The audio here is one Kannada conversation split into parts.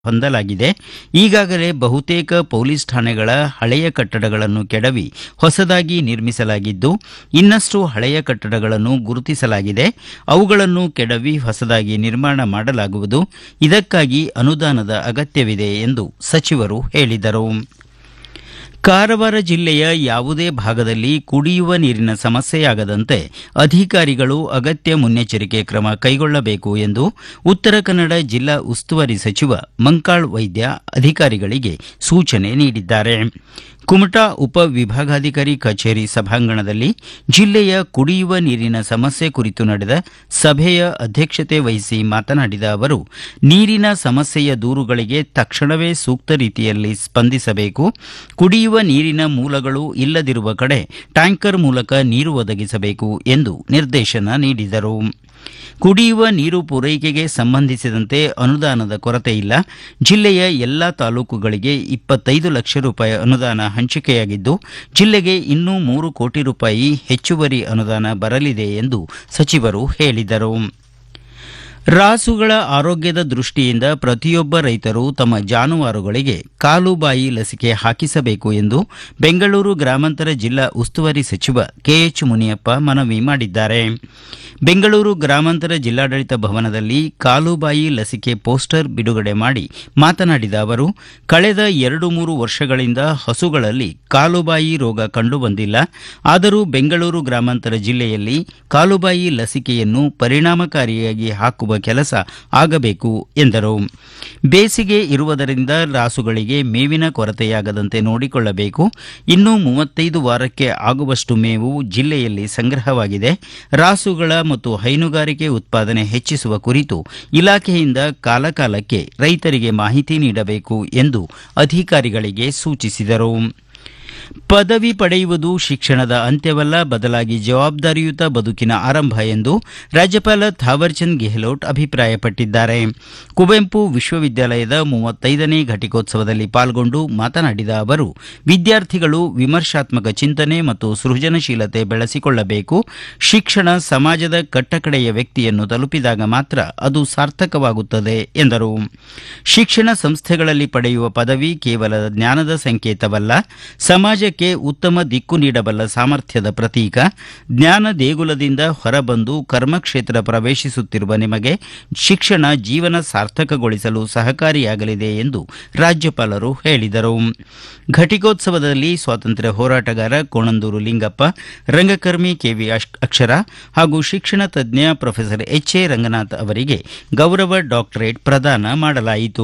ಹೊಂದಲಾಗಿದೆ ಈಗಾಗಲೇ ಬಹುತೇಕ ಪೊಲೀಸ್ ಠಾಣೆಗಳ ಹಳೆಯ ಕಟ್ಟಡಗಳನ್ನು ಕೆಡವಿ ಹೊಸದಾಗಿ ನಿರ್ಮಿಸಲಾಗಿದ್ದು ಇನ್ನಷ್ಟು ಹಳೆಯ ಕಟ್ಟಡಗಳನ್ನು ಗುರುತಿಸಲಾಗಿದೆ ಅವುಗಳನ್ನು ಕೆಡವಿ ಹೊಸದಾಗಿ ನಿರ್ಮಾಣ ಮಾಡಲಾಗುವುದು ಇದಕ್ಕಾಗಿ ಅನುದಾನದ ಅಗತ್ಯವಿದೆ ಎಂದು ಸಚಿವರು ಹೇಳಿದರು ಕಾರವಾರ ಜಿಲ್ಲೆಯ ಯಾವುದೇ ಭಾಗದಲ್ಲಿ ಕುಡಿಯುವ ನೀರಿನ ಸಮಸ್ಯೆಯಾಗದಂತೆ ಅಧಿಕಾರಿಗಳು ಅಗತ್ಯ ಮುನ್ನೆಚ್ಚರಿಕೆ ಕ್ರಮ ಕೈಗೊಳ್ಳಬೇಕು ಎಂದು ಉತ್ತರ ಕನ್ನಡ ಜಿಲ್ಲಾ ಉಸ್ತುವಾರಿ ಸಚಿವ ಮಂಕಾಳ್ ವೈದ್ಯ ಅಧಿಕಾರಿಗಳಿಗೆ ಸೂಚನೆ ನೀಡಿದ್ದಾರೆ ಕುಮಟಾ ಉಪ ವಿಭಾಗಾಧಿಕಾರಿ ಕಚೇರಿ ಸಭಾಂಗಣದಲ್ಲಿ ಜಿಲ್ಲೆಯ ಕುಡಿಯುವ ನೀರಿನ ಸಮಸ್ಯೆ ಕುರಿತು ನಡೆದ ಸಭೆಯ ಅಧ್ಯಕ್ಷತೆ ವಹಿಸಿ ಮಾತನಾಡಿದ ಅವರು ನೀರಿನ ಸಮಸ್ಯೆಯ ದೂರುಗಳಿಗೆ ತಕ್ಷಣವೇ ಸೂಕ್ತ ರೀತಿಯಲ್ಲಿ ಸ್ಪಂದಿಸಬೇಕು ಕುಡಿಯುವ ನೀರಿನ ಮೂಲಗಳು ಇಲ್ಲದಿರುವ ಕಡೆ ಟ್ಯಾಂಕರ್ ಮೂಲಕ ನೀರು ಒದಗಿಸಬೇಕು ಎಂದು ನಿರ್ದೇಶನ ನೀಡಿದರು ಕುಡಿಯುವ ನೀರು ಪೂರೈಕೆಗೆ ಸಂಬಂಧಿಸಿದಂತೆ ಅನುದಾನದ ಕೊರತೆ ಇಲ್ಲ ಜಿಲ್ಲೆಯ ಎಲ್ಲಾ ತಾಲೂಕುಗಳಿಗೆ ಇಪ್ಪತ್ತೈದು ಲಕ್ಷ ರೂಪಾಯಿ ಅನುದಾನ ಹಂಚಿಕೆಯಾಗಿದ್ದು ಜಿಲ್ಲೆಗೆ ಇನ್ನೂ ಮೂರು ಕೋಟಿ ರೂಪಾಯಿ ಹೆಚ್ಚುವರಿ ಅನುದಾನ ಬರಲಿದೆ ಎಂದು ಸಚಿವರು ಹೇಳಿದರು ರಾಸುಗಳ ಆರೋಗ್ಯದ ದೃಷ್ಟಿಯಿಂದ ಪ್ರತಿಯೊಬ್ಬ ರೈತರು ತಮ್ಮ ಜಾನುವಾರುಗಳಿಗೆ ಕಾಲುಬಾಯಿ ಲಸಿಕೆ ಹಾಕಿಸಬೇಕು ಎಂದು ಬೆಂಗಳೂರು ಗ್ರಾಮಾಂತರ ಜಿಲ್ಲಾ ಉಸ್ತುವಾರಿ ಸಚಿವ ಕೆಎಚ್ ಮುನಿಯಪ್ಪ ಮನವಿ ಮಾಡಿದ್ದಾರೆ ಬೆಂಗಳೂರು ಗ್ರಾಮಾಂತರ ಜಿಲ್ಲಾಡಳಿತ ಭವನದಲ್ಲಿ ಕಾಲುಬಾಯಿ ಲಸಿಕೆ ಪೋಸ್ಟರ್ ಬಿಡುಗಡೆ ಮಾಡಿ ಮಾತನಾಡಿದ ಅವರು ಕಳೆದ ಎರಡು ಮೂರು ವರ್ಷಗಳಿಂದ ಹಸುಗಳಲ್ಲಿ ಕಾಲುಬಾಯಿ ರೋಗ ಕಂಡುಬಂದಿಲ್ಲ ಆದರೂ ಬೆಂಗಳೂರು ಗ್ರಾಮಾಂತರ ಜಿಲ್ಲೆಯಲ್ಲಿ ಕಾಲುಬಾಯಿ ಲಸಿಕೆಯನ್ನು ಪರಿಣಾಮಕಾರಿಯಾಗಿ ಹಾಕುವ ಕೆಲಸ ಆಗಬೇಕು ಎಂದರು ಬೇಸಿಗೆ ಇರುವುದರಿಂದ ರಾಸುಗಳಿಗೆ ಮೇವಿನ ಕೊರತೆಯಾಗದಂತೆ ನೋಡಿಕೊಳ್ಳಬೇಕು ಇನ್ನು ಮೂವತ್ತೈದು ವಾರಕ್ಕೆ ಆಗುವಷ್ಟು ಮೇವು ಜಿಲ್ಲೆಯಲ್ಲಿ ಸಂಗ್ರಹವಾಗಿದೆ ರಾಸುಗಳ ಮತ್ತು ಹೈನುಗಾರಿಕೆ ಉತ್ಪಾದನೆ ಹೆಚ್ಚಿಸುವ ಕುರಿತು ಇಲಾಖೆಯಿಂದ ಕಾಲಕಾಲಕ್ಕೆ ರೈತರಿಗೆ ಮಾಹಿತಿ ನೀಡಬೇಕು ಎಂದು ಅಧಿಕಾರಿಗಳಿಗೆ ಸೂಚಿಸಿದರು ಪದವಿ ಪಡೆಯುವುದು ಶಿಕ್ಷಣದ ಅಂತ್ಯವಲ್ಲ ಬದಲಾಗಿ ಜವಾಬ್ದಾರಿಯುತ ಬದುಕಿನ ಆರಂಭ ಎಂದು ರಾಜ್ಯಪಾಲ ಥಾವರ್ಚಂದ್ ಗೆಹ್ಲೋಟ್ ಅಭಿಪ್ರಾಯಪಟ್ಟಿದ್ದಾರೆ ಕುವೆಂಪು ವಿಶ್ವವಿದ್ಯಾಲಯದ ಮೂವತ್ತೈದನೇ ಘಟಿಕೋತ್ಸವದಲ್ಲಿ ಪಾಲ್ಗೊಂಡು ಮಾತನಾಡಿದ ಅವರು ವಿದ್ಯಾರ್ಥಿಗಳು ವಿಮರ್ಶಾತ್ಮಕ ಚಿಂತನೆ ಮತ್ತು ಸೃಜನಶೀಲತೆ ಬೆಳೆಸಿಕೊಳ್ಳಬೇಕು ಶಿಕ್ಷಣ ಸಮಾಜದ ಕಟ್ಟಕಡೆಯ ವ್ಯಕ್ತಿಯನ್ನು ತಲುಪಿದಾಗ ಮಾತ್ರ ಅದು ಸಾರ್ಥಕವಾಗುತ್ತದೆ ಎಂದರು ಶಿಕ್ಷಣ ಸಂಸ್ಥೆಗಳಲ್ಲಿ ಪಡೆಯುವ ಪದವಿ ಕೇವಲ ಜ್ಞಾನದ ಸಂಕೇತವಲ್ಲ ಸಮಾಜಕ್ಕೆ ಉತ್ತಮ ದಿಕ್ಕು ನೀಡಬಲ್ಲ ಸಾಮರ್ಥ್ಯದ ಪ್ರತೀಕ ಜ್ಞಾನ ದೇಗುಲದಿಂದ ಹೊರಬಂದು ಕರ್ಮಕ್ಷೇತ್ರ ಪ್ರವೇಶಿಸುತ್ತಿರುವ ನಿಮಗೆ ಶಿಕ್ಷಣ ಜೀವನ ಸಾರ್ಥಕಗೊಳಿಸಲು ಸಹಕಾರಿಯಾಗಲಿದೆ ಎಂದು ರಾಜ್ಯಪಾಲರು ಹೇಳಿದರು ಘಟಿಕೋತ್ಸವದಲ್ಲಿ ಸ್ವಾತಂತ್ರ್ಯ ಹೋರಾಟಗಾರ ಕೋಣಂದೂರು ಲಿಂಗಪ್ಪ ರಂಗಕರ್ಮಿ ಕೆವಿ ಅಕ್ಷರ ಹಾಗೂ ಶಿಕ್ಷಣ ತಜ್ಞ ಪ್ರೊಫೆಸರ್ ಎಚ್ ಎ ರಂಗನಾಥ್ ಅವರಿಗೆ ಗೌರವ ಡಾಕ್ಟರೇಟ್ ಪ್ರದಾನ ಮಾಡಲಾಯಿತು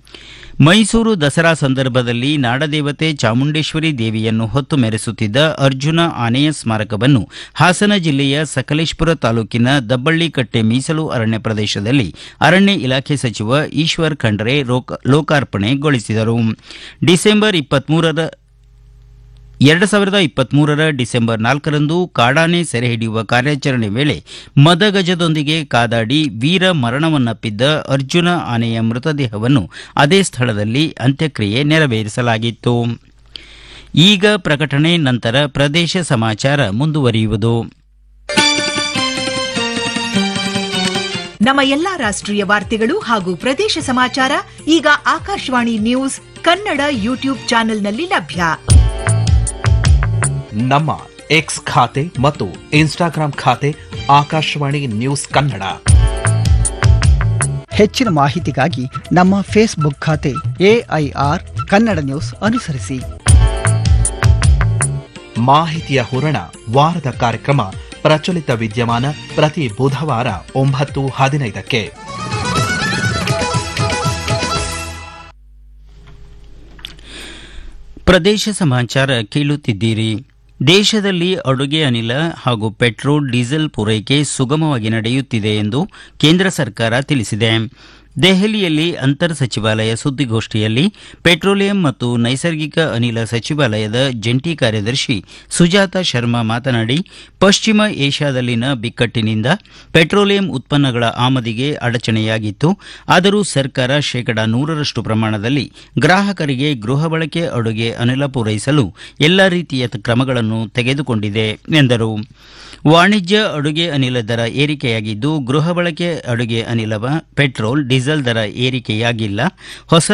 ಮೈಸೂರು ದಸರಾ ಸಂದರ್ಭದಲ್ಲಿ ನಾಡದೇವತೆ ಚಾಮುಂಡೇಶ್ವರಿ ದೇವಿಯನ್ನು ಹೊತ್ತು ಮೆರೆಸುತ್ತಿದ್ದ ಅರ್ಜುನ ಆನೆಯ ಸ್ಮಾರಕವನ್ನು ಹಾಸನ ಜಿಲ್ಲೆಯ ಸಕಲೇಶಪುರ ತಾಲೂಕಿನ ದಬ್ಬಳ್ಳಿಕಟ್ಟೆ ಮೀಸಲು ಅರಣ್ಯ ಪ್ರದೇಶದಲ್ಲಿ ಅರಣ್ಯ ಇಲಾಖೆ ಸಚಿವ ಈಶ್ವರ್ ಖಂಡ್ರೆ ಲೋಕಾರ್ಪಣೆಗೊಳಿಸಿದರು ಡಿಸೆಂಬರ್ ಇಪ್ಪತ್ಮೂರರ ಎರಡು ಸಾವಿರದ ಇಪ್ಪತ್ಮೂರರ ಡಿಸೆಂಬರ್ ನಾಲ್ಕರಂದು ಕಾಡಾನೆ ಸೆರೆ ಹಿಡಿಯುವ ಕಾರ್ಯಾಚರಣೆ ವೇಳೆ ಮದಗಜದೊಂದಿಗೆ ಕಾದಾಡಿ ವೀರ ಮರಣವನ್ನಪ್ಪಿದ್ದ ಅರ್ಜುನ ಆನೆಯ ಮೃತದೇಹವನ್ನು ಅದೇ ಸ್ಥಳದಲ್ಲಿ ಅಂತ್ಯಕ್ರಿಯೆ ನೆರವೇರಿಸಲಾಗಿತ್ತು ಈಗ ಪ್ರಕಟಣೆ ನಂತರ ಪ್ರದೇಶ ಸಮಾಚಾರ ಮುಂದುವರಿಯುವುದು ನಮ್ಮ ಎಲ್ಲಾ ರಾಷ್ಟ್ರೀಯ ವಾರ್ತೆಗಳು ಹಾಗೂ ಪ್ರದೇಶ ಸಮಾಚಾರ ಈಗ ಆಕಾಶವಾಣಿ ನ್ಯೂಸ್ ಕನ್ನಡ ಯೂಟ್ಯೂಬ್ ಚಾನೆಲ್ನಲ್ಲಿ ಲಭ್ಯ ನಮ್ಮ ಎಕ್ಸ್ ಖಾತೆ ಮತ್ತು ಇನ್ಸ್ಟಾಗ್ರಾಂ ಖಾತೆ ಆಕಾಶವಾಣಿ ನ್ಯೂಸ್ ಕನ್ನಡ ಹೆಚ್ಚಿನ ಮಾಹಿತಿಗಾಗಿ ನಮ್ಮ ಫೇಸ್ಬುಕ್ ಖಾತೆ ಎಐಆರ್ ಕನ್ನಡ ನ್ಯೂಸ್ ಅನುಸರಿಸಿ ಮಾಹಿತಿಯ ಹೂರಣ ವಾರದ ಕಾರ್ಯಕ್ರಮ ಪ್ರಚಲಿತ ವಿದ್ಯಮಾನ ಪ್ರತಿ ಬುಧವಾರ ಒಂಬತ್ತು ಹದಿನೈದಕ್ಕೆ ಪ್ರದೇಶ ಸಮಾಚಾರ ಕೇಳುತ್ತಿದ್ದೀರಿ ದೇಶದಲ್ಲಿ ಅಡುಗೆ ಅನಿಲ ಹಾಗೂ ಪೆಟ್ರೋಲ್ ಡೀಸೆಲ್ ಪೂರೈಕೆ ಸುಗಮವಾಗಿ ನಡೆಯುತ್ತಿದೆ ಎಂದು ಕೇಂದ್ರ ಸರ್ಕಾರ ತಿಳಿಸಿದೆ ದೆಹಲಿಯಲ್ಲಿ ಅಂತರ್ ಸಚಿವಾಲಯ ಸುದ್ದಿಗೋಷ್ಠಿಯಲ್ಲಿ ಪೆಟ್ರೋಲಿಯಂ ಮತ್ತು ನೈಸರ್ಗಿಕ ಅನಿಲ ಸಚಿವಾಲಯದ ಜಂಟಿ ಕಾರ್ಯದರ್ಶಿ ಸುಜಾತ ಶರ್ಮಾ ಮಾತನಾಡಿ ಪಶ್ಚಿಮ ಏಷ್ಯಾದಲ್ಲಿನ ಬಿಕ್ಕಟ್ಟಿನಿಂದ ಪೆಟ್ರೋಲಿಯಂ ಉತ್ಪನ್ನಗಳ ಆಮದಿಗೆ ಅಡಚಣೆಯಾಗಿತ್ತು ಆದರೂ ಸರ್ಕಾರ ಶೇಕಡಾ ನೂರರಷ್ಟು ಪ್ರಮಾಣದಲ್ಲಿ ಗ್ರಾಹಕರಿಗೆ ಗೃಹ ಬಳಕೆ ಅಡುಗೆ ಅನಿಲ ಪೂರೈಸಲು ಎಲ್ಲ ರೀತಿಯ ಕ್ರಮಗಳನ್ನು ತೆಗೆದುಕೊಂಡಿದೆ ಎಂದರು ವಾಣಿಜ್ಯ ಅಡುಗೆ ಅನಿಲ ದರ ಏರಿಕೆಯಾಗಿದ್ದು ಗೃಹ ಬಳಕೆ ಅಡುಗೆ ಅನಿಲ ಪೆಟ್ರೋಲ್ ಡೀಸೆಲ್ ಡೀಸೆಲ್ ದರ ಏರಿಕೆಯಾಗಿಲ್ಲ ಹೊಸ